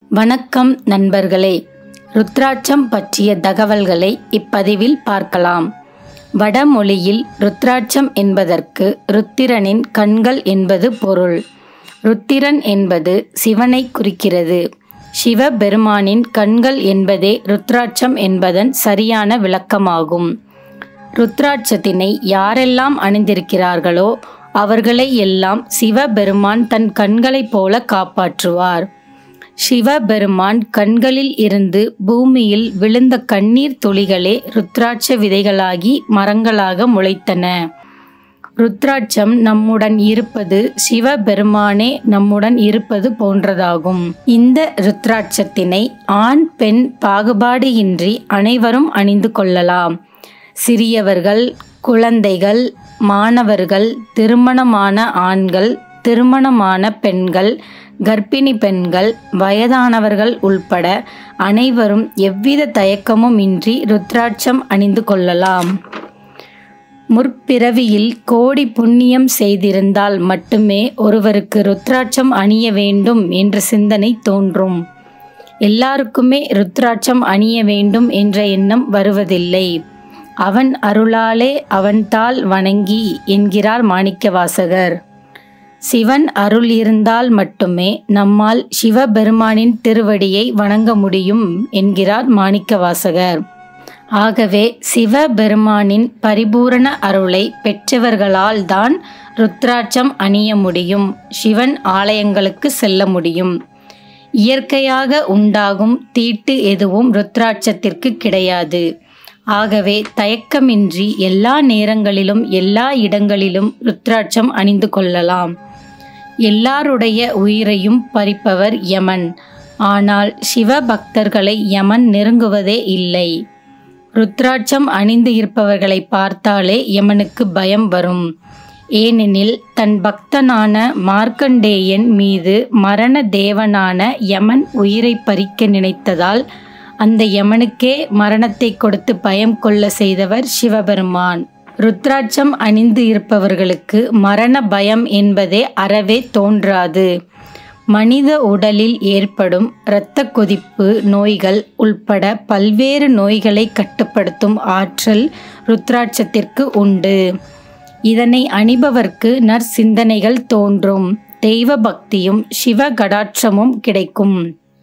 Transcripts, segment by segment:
வணக்கம் நண்பர்களே ருத்ராட்சம் பற்றிய தகவல்களை இப்பதிவில் பார்க்கலாம் வடமொழியில் ருத்ராட்சம் என்பதற்கு ருத்திரனின் கண்கள் என்பது பொருள் ருத்திரன் என்பது சிவனை குறிக்கிறது சிவபெருமானின் கண்கள் என்பதே ருத்ராட்சம் என்பதன் சரியான விளக்கமாகும் ருத்ராட்சத்தினை யாரெல்லாம் அணிந்திருக்கிறார்களோ அவர்களை எல்லாம் சிவபெருமான் தன் கண்களைப் போல காப்பாற்றுவார் சிவபெருமான் கண்களில் இருந்து பூமியில் விழுந்த கண்ணீர் துளிகளே ருத்ராட்ச விதைகளாகி மரங்களாக முளைத்தன ருத்ராட்சம் நம்முடன் இருப்பது சிவபெருமானே நம்முடன் இருப்பது போன்றதாகும் இந்த ருத்ராட்சத்தினை ஆண் பெண் பாகுபாடு இன்றி அனைவரும் அணிந்து கொள்ளலாம் சிறியவர்கள் குழந்தைகள் மாணவர்கள் திருமணமான ஆண்கள் திருமணமான பெண்கள் கர்ப்பிணி பெண்கள் வயதானவர்கள் உள்பட அனைவரும் எவ்வித தயக்கமும் இன்றி ருத்ராட்சம் அணிந்து கொள்ளலாம் முற்பிறவியில் கோடி புண்ணியம் செய்திருந்தால் மட்டுமே ஒருவருக்கு ருத்ராட்சம் அணிய வேண்டும் என்ற சிந்தனை தோன்றும் எல்லாருக்குமே ருத்ராட்சம் அணிய வேண்டும் என்ற எண்ணம் வருவதில்லை அவன் அருளாலே அவன்தாள் வணங்கி என்கிறார் மாணிக்கவாசகர் சிவன் அருள் இருந்தால் மட்டுமே நம்மால் சிவபெருமானின் திருவடியை வணங்க முடியும் என்கிறார் மாணிக்கவாசகர் ஆகவே சிவபெருமானின் பரிபூரண அருளை பெற்றவர்களால் தான் ருத்ராட்சம் அணிய முடியும் சிவன் ஆலயங்களுக்கு செல்ல முடியும் இயற்கையாக உண்டாகும் தீட்டு எதுவும் ருத்ராட்சத்திற்கு கிடையாது ஆகவே தயக்கமின்றி எல்லா நேரங்களிலும் எல்லா இடங்களிலும் ருத்ராட்சம் அணிந்து கொள்ளலாம் எல்லாருடைய உயிரையும் பறிப்பவர் யமன் ஆனால் சிவபக்தர்களை யமன் நெருங்குவதே இல்லை ருத்ராட்சம் அணிந்து இருப்பவர்களை பார்த்தாலே யமனுக்கு பயம் வரும் ஏனெனில் தன் பக்தனான மார்க்கண்டேயன் மீது மரண தேவனான யமன் உயிரை பறிக்க நினைத்ததால் அந்த யமனுக்கே மரணத்தை கொடுத்து பயம் கொள்ள செய்தவர் சிவபெருமான் ருத்ராட்சம் அணிந்து இருப்பவர்களுக்கு மரண பயம் என்பதே அறவே தோன்றாது மனித உடலில் ஏற்படும் இரத்த கொதிப்பு நோய்கள் உள்பட பல்வேறு நோய்களை கட்டுப்படுத்தும் ஆற்றல் ருத்ராட்சத்திற்கு உண்டு இதனை அணிபவர்க்கு நற்சிந்தனைகள் தோன்றும் தெய்வ பக்தியும் சிவ கடாட்சமும் கிடைக்கும்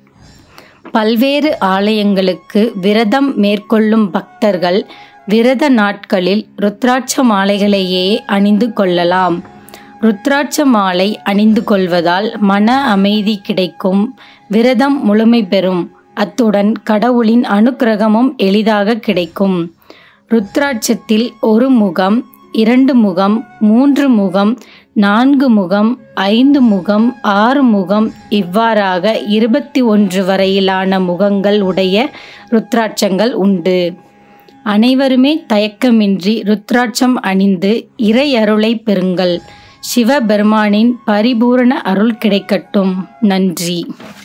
பல்வேறு ஆலயங்களுக்கு விரதம் மேற்கொள்ளும் பக்தர்கள் விரத நாட்களில் ருத்ராட்ச மாலைகளையே அணிந்து கொள்ளலாம் ருத்ராட்ச மாலை அணிந்து கொள்வதால் மன அமைதி கிடைக்கும் விரதம் முழுமை பெறும் அத்துடன் கடவுளின் அனுக்கிரகமும் எளிதாக கிடைக்கும் ருத்ராட்சத்தில் ஒரு முகம் இரண்டு முகம் மூன்று முகம் நான்கு முகம் ஐந்து முகம் ஆறு முகம் இவ்வாறாக இருபத்தி ஒன்று வரையிலான முகங்கள் உடைய ருத்ராட்சங்கள் உண்டு அனைவருமே தயக்கமின்றி ருத்ராட்சம் அணிந்து இறை அருளை பெறுங்கள் சிவபெருமானின் பரிபூரண அருள் கிடைக்கட்டும் நன்றி